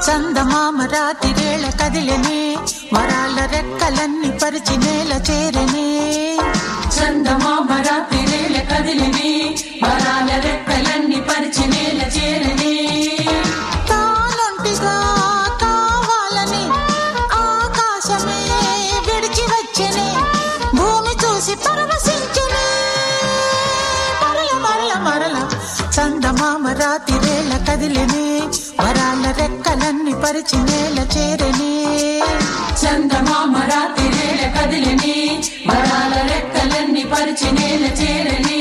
చందమామ రాతిరేళ కదిలెనే వరాల రెక్కలన్నీ పరిచి నేల చేరనే చందమామ రాత్రిరేల కదిలిని వరాల రెక్కలన్నీ పరిచి నేల చేరని తానొంటిగా కావాలని ఆకాశమే విడిచి వచ్చెనే భూమి చూసి పరవశించనే మరల మరల మరల చందమామ రాతిరేళ కదిలెనే వరాల రెక్కలన్నీ పరిచి నేల చేరనే చందమామ రాత్రిరేల కదిలిని వరాల రెక్కలన్నీ పరిచి నేల చేరని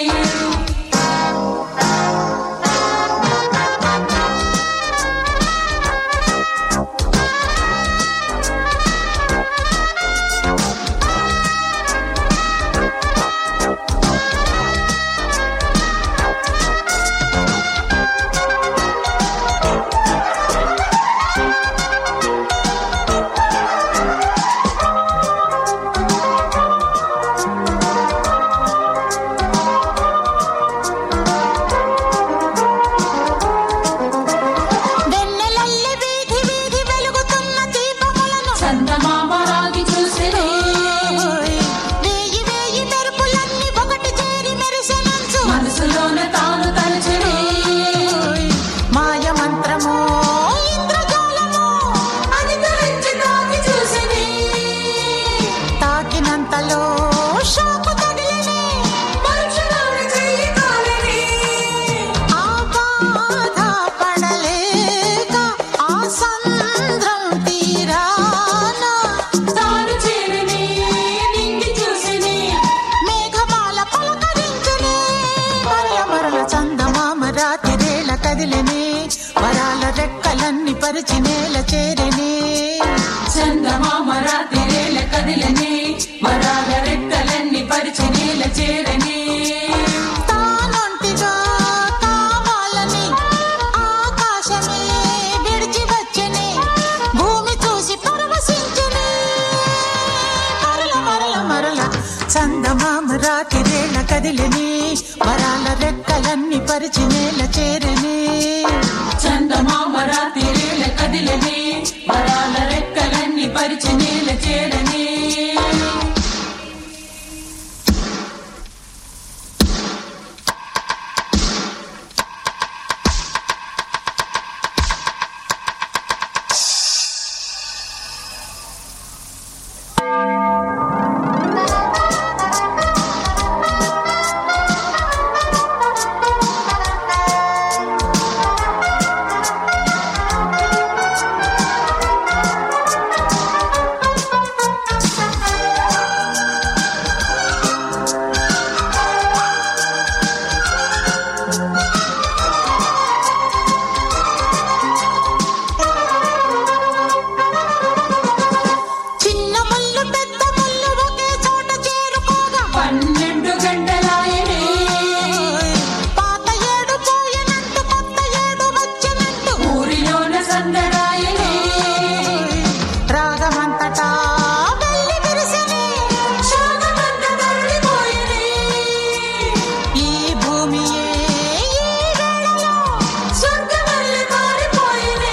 వెన్నెలల్లె వీధి వీధి వెలుగుతున్న దీపములను చందమామ రాగి చూసిని ఓయ్, వేయి వేయి మెరుపులన్నీ ఒకటి చేరి మెరిసెనంచు మనసులోన తాను తలచిని ఓయ్, మాయ మంత్రమో ఇంద్రజాలమో అది తరించి తాకి చూసిని తాకినంతలో షాకు తగిలినే మనుషులోని చెయ్యి కాలిని ఆ బాధ పడలేక ఆ సంద్రం తీరాన తాను చేరిని నింగి చూసిని మేఘమాల పలకరించనే మరల మరల చందమామ రాతిరేళ కదిలనే వరాల రెక్కలన్నీ పరిచి నేల చేరనే చందమామ రాత్రిరేల కదిలని వరాల రెక్కలన్నీ పరిచి నీల చేరని తానొంటిగా కావాలని ఆకాశమే విడిచి వచ్చెనే భూమి చూసి పరవశించనే మరల మరల మరల చందమామ రాతిరేళ కదిలిని వరాల రెక్కలన్నీ పరిచి నేల చేరనే చందమామ రాత్రిరేల కదిలని వరాల రెక్కలన్నీ పరిచి నీల చేరని చిన్న ముళ్ళు పెద్ద ముళ్ళు ఒకే చోట చేరుకోగా పన్నెండు గంటలాయని పాత ఏడు పోయినట్టు కొత్త ఏడు వచ్చినట్టు ఊరిలోన సందడాయని రాగమంతటా వెళ్ళి విరిసిని శోకమంత తరలిపోయిని ఈ భూమియే ఈ వేళలో స్వర్గమల్లి కారిపోయిని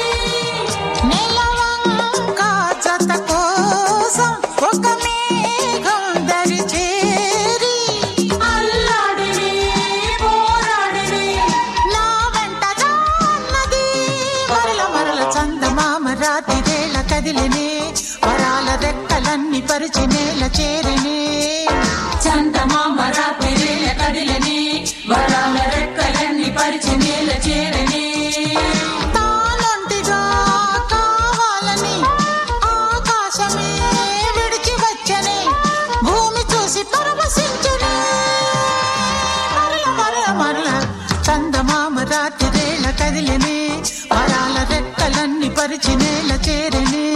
నెలవంక జత కోసం ఒక మేఘం దరి చేరి అల్లాడిని పోరాడిని నా వెంట జాన్నది మరల మరల చందమామ రాతిరేళ కదిలినే వరాల రెక్కలన్నీ పరిచి నేల చేరినే చందమామ రాత్రిరేల కదిలని వరాల రెక్కలన్నీ పరిచి నేల చేరని తానొంటిగా కావాలని ఆకాశమే విడిచి వచ్చనే భూమి చూసి పరవశించనే మరల మరల మరల చందమామ రాతిరేళ కదిలినే వరాల రెక్కలన్నీ పరిచి నేల చేరనే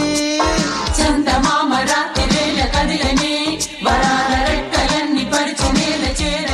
చందమామ రాత్రిరేల కదిలని వరాల రెక్కలన్నీ పరిచి నేల చేర